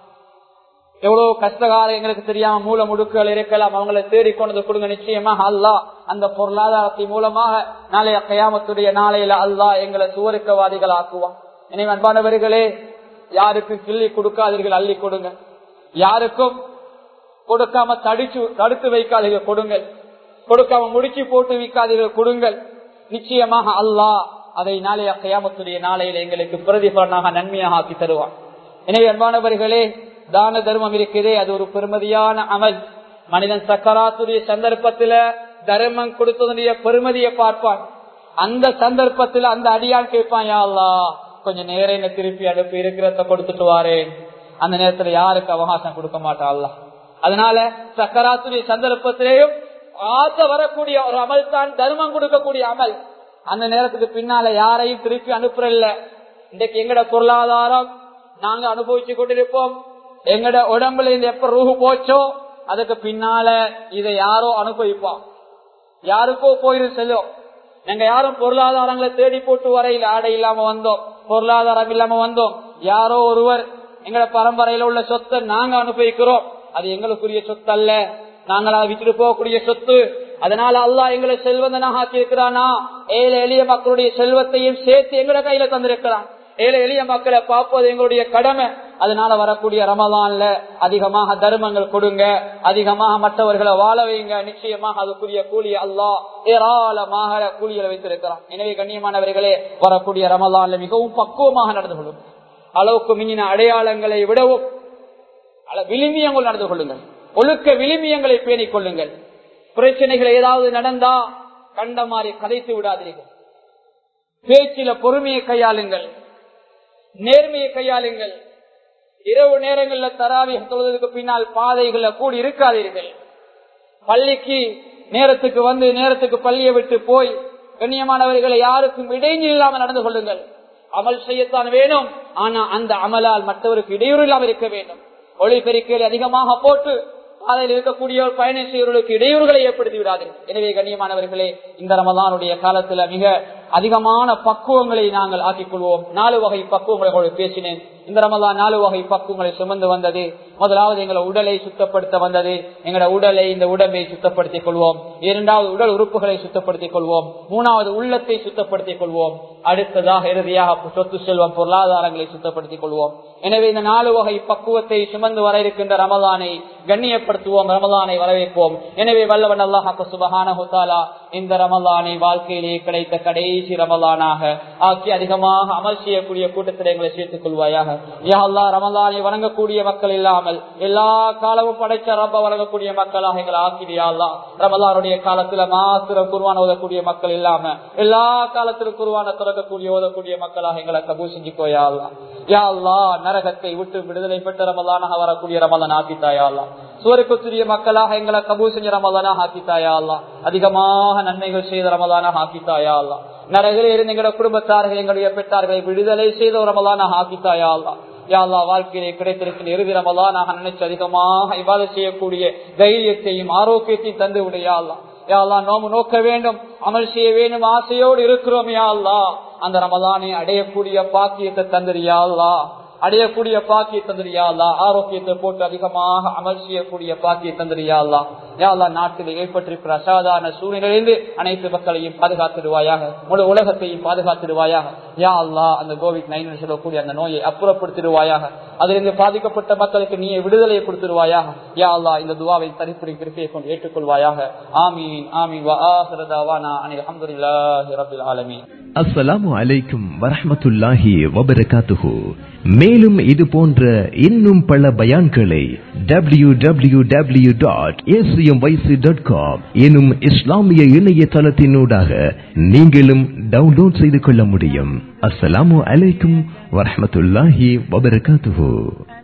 எவ்வளவு கஷ்டகாலம் எங்களுக்கு தெரியாம மூல முடுக்குகள் இருக்கலாம் அவங்களை தேடி கொண்டு கொடுங்க நிச்சயமாக அல்லா அந்த பொருளாதாரத்தின் மூலமாக நாளைய கயாமத்துடைய நாளையில அல்லா எங்களை சுவருக்கவாதிகள் ஆக்குவான் எனவே அன்பானவர்களே யாருக்கும் கிள்ளி கொடுக்காதீர்கள் அள்ளி கொடுங்க யாருக்கும் கொடுக்காம தடிச்சு தடுத்து வைக்காதீர்கள் கொடுங்கள் கொடுக்காம முடிச்சு போட்டு வைக்காதீர்கள் கொடுங்கள் நிச்சயமாக அல்லாஹ் அதை நாளைய கையாமத்துடைய நாளையில எங்களுக்கு பிரதிபலனாக நன்மையாக ஆக்கி தருவான் எனவே அன்பானவர்களே தான தர்மம் இருக்குதே அது ஒரு பெருமதியான அமல் மனிதன் சக்கராத்துடைய சந்தர்ப்பத்துல தர்மம் கொடுத்ததுடைய பெருமதியை பார்ப்பான் அந்த சந்தர்ப்பத்துல அந்த அடியான் கேட்பான் யா அல்லா கொஞ்சம் நேரம் என்ன திருப்பி அனுப்பி இருக்கிறத கொடுத்துட்டு வாரேன் அந்த நேரத்துல யாருக்கு அவகாசம் கொடுக்க மாட்டா அல்லா அதனால சக்கராத்துடைய சந்தர்ப்பத்திலேயும் ஆசை வரக்கூடிய ஒரு அமல் தான் தர்மம் கொடுக்கக்கூடிய அமல் அந்த நேரத்துக்கு பின்னால யாரையும் திருப்பி அனுப்புறல்ல இன்றைக்கு எங்கட பொருளாதாரம் நாங்க அனுபவிச்சு கொண்டிருப்போம் எங்கட உடம்புல இந்த எப்ப ரூஹு போச்சோ அதுக்கு பின்னால இதை யாரோ அனுபவிப்போம் யாருக்கோ போயிரு செல்லும் நாங்க யாரும் பொருளாதாரங்களை தேடி போட்டு வரையில் ஆடை இல்லாம வந்தோம் பொருளாதாரம் இல்லாம வந்தோம் யாரோ ஒருவர் எங்கட பரம்பரையில உள்ள சொத்தை நாங்க அனுபவிக்கிறோம் அது எங்களுக்குரிய சொத்து அல்ல நாங்களா விட்டுட்டு போகக்கூடிய சொத்து அதனால அல்லாஹ் எங்களை செல்வந்தனாக ஆக்கியிருக்கிறானா ஏழை எளிய மக்களுடைய செல்வத்தையும் சேர்த்து எங்கட கையில தந்திருக்கிறான் ஏழை எளிய மக்களை பார்ப்பது எங்களுடைய கடமை அதனால வரக்கூடிய ரமதான்ல அதிகமாக தர்மங்கள் கொடுங்க அதிகமாக மற்றவர்களை வாழ வைங்க நிச்சயமாக அதுக்குரிய கூலிய அல்லாஹ் ஏராளமாக கூலிகளை வைத்திருக்கிறான் எனவே கண்ணியமானவர்களே வரக்கூடிய ரமதான்ல மிகவும் பக்குவமாக நடந்து கொள்ளும் அளவுக்கு மிஞ்சின அடையாளங்களை விடவும் விளிமியங்கள் நடந்து கொள்ளுங்கள் ஒழுக்க விளிமியங்களை பேணிக் கொள்ளுங்கள் பிரச்சனைகள் ஏதாவது நடந்தா கண்ட மாதிரி கதைத்து விடாதீர்கள் பேச்சில பொறுமையை கையாளுங்கள் நேர்மையை கையாளுங்கள் இரவு நேரங்கள்ல தராவி தொழுவதற்கு பின்னால் பாதைகள்ல கூடி இருக்காதீர்கள் பள்ளிக்கு நேரத்துக்கு வந்து நேரத்துக்கு பள்ளியை விட்டு போய் கண்ணியமானவர்களை யாருக்கும் இடைஞ்சல் இல்லாமல் நடந்து கொள்ளுங்கள் அமல் செய்யத்தான் வேணும் ஆனா அந்த அமலால் மற்றவருக்கு இடையூறு இல்லாமல் இருக்க வேண்டும் ஒளிபெருக்கையில் அதிகமாக போட்டு பாதையில் இருக்கக்கூடிய பயணம் செய்வர்களுக்கு இடையூறுகளை ஏற்படுத்தி விடாது எனவே கண்ணியமானவர்களே இந்த ரமதானுடைய காலத்துல மிக அதிகமான பக்குவங்களை நாங்கள் ஆக்கிக் கொள்வோம் நாலு வகை பக்குவங்களை பேசினேன் இந்த ரமதான் நாலு வகை பக்குவங்களை சுமந்து வந்தது முதலாவது எங்களை உடலை சுத்தப்படுத்த வந்தது எங்களோட உடலை இந்த உடம்பை சுத்தப்படுத்திக் கொள்வோம் இரண்டாவது உடல் உறுப்புகளை சுத்தப்படுத்திக் கொள்வோம் மூணாவது உள்ளத்தை சுத்தப்படுத்திக் கொள்வோம் அடுத்ததாக இறுதியாக சொத்து செல்வம் பொருளாதாரங்களை சுத்தப்படுத்திக் கொள்வோம் எனவே இந்த நாலு வகை பக்குவத்தை சுமந்து வர இருக்கின்ற ரமதானை கண்ணியப்படுத்துவோம் ரமதானை வரவேற்போம் எனவே வல்லவன் அல்லாஹாக்கு சுபகான ஹுத்தாலா இந்த ரமதானை வாழ்க்கையிலே கிடைத்த கடைசி ரமதானாக ஆக்கி அதிகமாக அமல் செய்யக்கூடிய கூட்டத்தில் எங்களை சேர்த்துக் கொள்வாயாக யா அல்லா ரமதானை வணங்கக்கூடிய மக்கள் இல்லாமல் எல்லா காலமும் படைச்ச ரப்ப வணங்கக்கூடிய மக்களாக எங்களை ஆக்கிடியா அல்லா ரமதானுடைய காலத்துல மாத்திரம் குருவான ஓதக்கூடிய மக்கள் இல்லாம எல்லா காலத்திலும் குருவான திறக்கக்கூடிய ஓதக்கூடிய மக்களாக எங்களை கபூ செஞ்சுக்கோயா அல்லா யா அல்லா நரகத்தை விட்டு விடுதலை பெற்ற ரமதானாக வரக்கூடிய ரமதான் ஆக்கித்தாயா அல்லா சூரியக்குரிய மக்களாக எங்களை கபூ செஞ்ச ரமதானாக ஆக்கித்தாயா அல்லா அதிகமாக நன்மைகள் செய்த ரமதானாக ஆக்கித்தாயா அல்லா நரகில் இருந்து எங்களோட குடும்பத்தார்கள் எங்களுடைய பெற்றார்களை விடுதலை செய்த ஒரு ரமதானாக ஆக்கித்தாயா அல்லா யாழ்லா வாழ்க்கையிலே கிடைத்திருக்கிற இறுதி ரமதானாக நினைச்சு அதிகமாக இவ்வாறு செய்யக்கூடிய தைரியத்தையும் ஆரோக்கியத்தையும் தந்து விடையாள்லா யாழ்லா நோம்பு நோக்க வேண்டும் அமல் செய்ய வேண்டும் ஆசையோடு இருக்கிறோம் யாழ்லா அந்த ரமதானை அடையக்கூடிய பாக்கியத்தை தந்திரியாள்லா அடையக்கூடிய பாக்கிய தந்திரியாளா ஆரோக்கியத்தை போட்டு அதிகமாக அமல் செய்யக்கூடிய பாக்கிய தந்திரியாளா யாழ்லா நாட்டில் ஏற்பட்டிருக்கிற அசாதாரண சூழ்நிலையிலிருந்து அனைத்து மக்களையும் பாதுகாத்திடுவாயாக முழு உலகத்தையும் பாதுகாத்திடுவாயாக யா அல்லா அந்த கோவிட் நைன் சொல்லக்கூடிய அந்த நோயை அப்புறப்படுத்திடுவாயாக அதிலிருந்து பாதிக்கப்பட்ட மக்களுக்கு நீ விடுதலை கொடுத்துருவாயாக யா அல்லா இந்த துவாவை தனிப்புரி கிருப்பையை கொண்டு ஏற்றுக்கொள்வாயாக ஆமீன் ஆமீன் வா ஆஹிரதாவானா அனில் அல்ஹம்துலில்லாஹி ரப்பில் ஆலமீன் அஸ்ஸலாமு அலைக்கும் வரஹ்மத்துல்லாஹி வபரகாத்துஹு மேலும் இது போன்ற இன்னும் பல பயான்களை W W W dot dot com எனும் இஸ்லாமிய இணையதளத்தினூடாக நீங்களும் டவுன்லோட் செய்து கொள்ள முடியும் அஸ்ஸலாமு அலைக்கும் வரஹ்மத்துல்லாஹி வபரகாத்துஹு